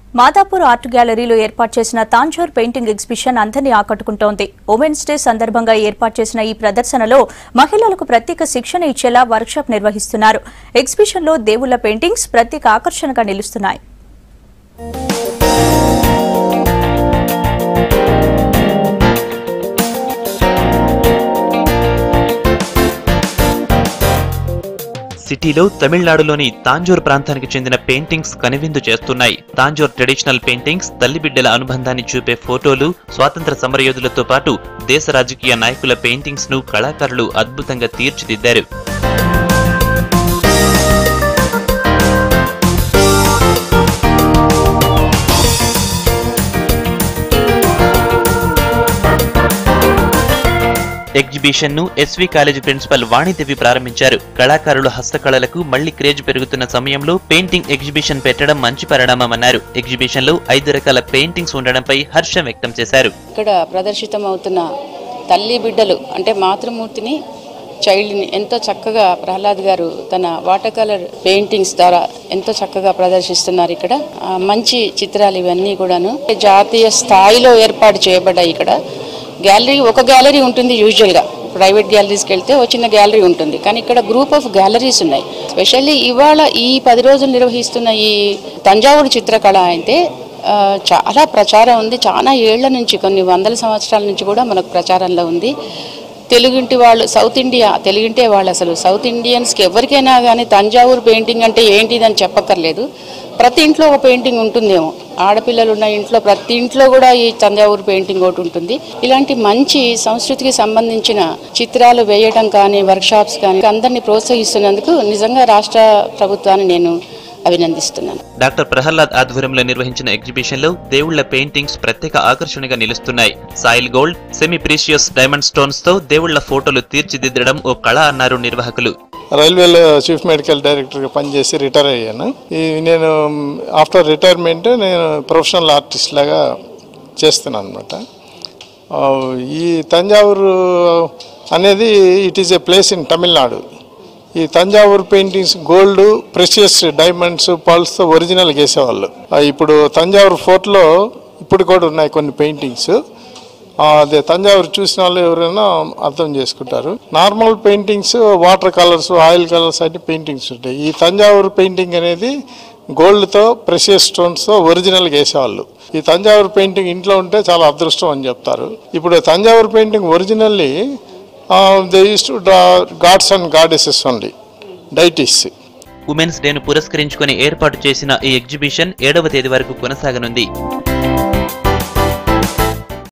Madhapur art గ్యాలరీలో ఏర్పాటు చేసిన తాంజోర్ పెయింటింగ్ ఎగ్జిబిషన్ అందరినీ ఆకట్టుకుంటోంది ఉమెన్స్ డే సందర్భంగా ఏర్పాటు చేసిన ఈ ప్రదర్శనలో మహిళలకు ప్రత్యేక శిక్షణ ఇచ్చేలా వర్క్షాప్ నిర్వహిస్తున్నారు ఎగ్జిబిషన్లో దేవుళ్ల పెయింటింగ్స్ ప్రత్యేక ఆకర్షణగా నిలుస్తున్నాయి సిటీలో తమిళనాడులోని తాంజూర్ ప్రాంతానికి చెందిన పెయింటింగ్స్ కనువిందు చేస్తున్నాయి తాంజూర్ ట్రెడిషనల్ పెయింటింగ్స్ తల్లిబిడ్డల అనుబంధాన్ని చూపే ఫోటోలు స్వాతంత్ర సమరయోధులతో పాటు దేశ రాజకీయ నాయకుల పెయింటింగ్స్ ను కళాకారులు అద్భుతంగా తీర్చిదిద్దారు ఎగ్జిబిషన్ ను ఎస్వి కాలేజీ ప్రిన్సిపల్ వాణిదేవి ప్రారంభించారు కళాకారుల హస్తకళలకు మళ్లీ క్రేజ్ పెరుగుతున్న సమయంలో పెయింటింగ్ ఎగ్జిబిషన్ పెట్టడం మంచి పరిణామమన్నారు ఎగ్జిబిషన్ లో ఐదు రకాల పెయింటింగ్స్ ఉండడంపై హర్షం వ్యక్తం చేశారు ఇక్కడ ప్రదర్శితం అవుతున్న తల్లి బిడ్డలు అంటే మాతృమూర్తిని చైల్డ్ని ఎంతో చక్కగా ప్రహ్లాద్ గారు తన వాటర్ కలర్ పెయింటింగ్స్ ద్వారా ఎంతో చక్కగా ప్రదర్శిస్తున్నారు ఇక్కడ ఆ, మంచి చిత్రాలు ఇవన్నీ కూడాను జాతీయ స్థాయిలో ఏర్పాటు చేయబడ్డాయి ఇక్కడ గ్యాలరీ ఒక గ్యాలరీ ఉంటుంది యూజువల్గా ప్రైవేట్ గ్యాలరీస్కి వెళ్తే ఒక చిన్న గ్యాలరీ ఉంటుంది కానీ ఇక్కడ గ్రూప్ ఆఫ్ గ్యాలరీస్ ఉన్నాయి స్పెషల్లీ ఇవాళ ఈ పది రోజులు నిర్వహిస్తున్న ఈ తంజావూరు చిత్రకళ అయితే ఆ, చాలా ప్రచారం ఉంది చాలా ఏళ్ల నుంచి కొన్ని వందల సంవత్సరాల నుంచి కూడా మనకు ప్రచారంలో ఉంది తెలుగింటి వాళ్ళు సౌత్ ఇండియా తెలుగింటే వాళ్ళు అసలు సౌత్ ఇండియన్స్కి ఎవరికైనా కానీ తంజావూరు పెయింటింగ్ అంటే ఏంటిదని చెప్పక్కర్లేదు ప్రతి ఇంట్లో ఒక పెయింటింగ్ ఉంటుందేమో ఆడపిల్లలు ఉన్న ఇంట్లో ప్రతి ఇంట్లో కూడా ఈ తంజావూరు పెయింటింగ్ ఒకటి ఉంటుంది ఇలాంటి మంచి సంస్కృతికి సంబంధించిన చిత్రాలు వేయడం కానీ వర్క్షాప్స్ కానీ అందరినీ ప్రోత్సహిస్తున్నందుకు నిజంగా రాష్ట్ర ప్రభుత్వాన్ని నేను అభినందిస్తున్నాను డాక్టర్ ప్రహ్లాద్ ఆధ్వర్యంలో నిర్వహించిన ఎగ్జిబిషన్ లో దేవుళ్ల పెయింటింగ్స్ ప్రత్యేక ఆకర్షణగా నిలుస్తున్నాయి soil gold semi precious diamond stones తో దేవుళ్ల ఫోటోలు తీర్చిదిద్దడం ఓ కళ అన్నారు నిర్వాహకులు రైల్వేలో చీఫ్ మెడికల్ డైరెక్టర్గా పనిచేసి రిటైర్ అయ్యాను ఈ నేను ఆఫ్టర్ రిటైర్మెంట్ నేను ప్రొఫెషనల్ ఆర్టిస్ట్ లాగా చేస్తున్నాను అనమాట ఈ తంజావూరు అనేది it is a place in Tamil Nadu ఈ Thanjavur paintings gold precious diamonds pearls original వేసేవాళ్ళు ఆ, ఇప్పుడు తంజావూరు ఫోర్ట్లో ఇప్పుడు కూడా ఉన్నాయి కొన్ని పెయింటింగ్స్ అదే తంజావూరు చూసిన వాళ్ళు ఎవరైనా అర్థం చేసుకుంటారు normal paintings water colours oil colours అన్ని పెయింటింగ్స్ ఉంటాయి ఈ తంజావూరు పెయింటింగ్ అనేది గోల్డ్తో ప్రెషియస్ స్టోన్స్తో ఒరిజినల్గా వేసేవాళ్ళు ఈ తంజావూరు పెయింటింగ్ ఇంట్లో ఉంటే చాలా అదృష్టం అని చెప్తారు ఇప్పుడు Thanjavur painting originally they use to draw gods and goddesses only deities women's డేను పురస్కరించుకుని ఏర్పాటు చేసిన ఈ ఎగ్జిబిషన్ ఏడవ తేదీ వరకు కొనసాగనుంది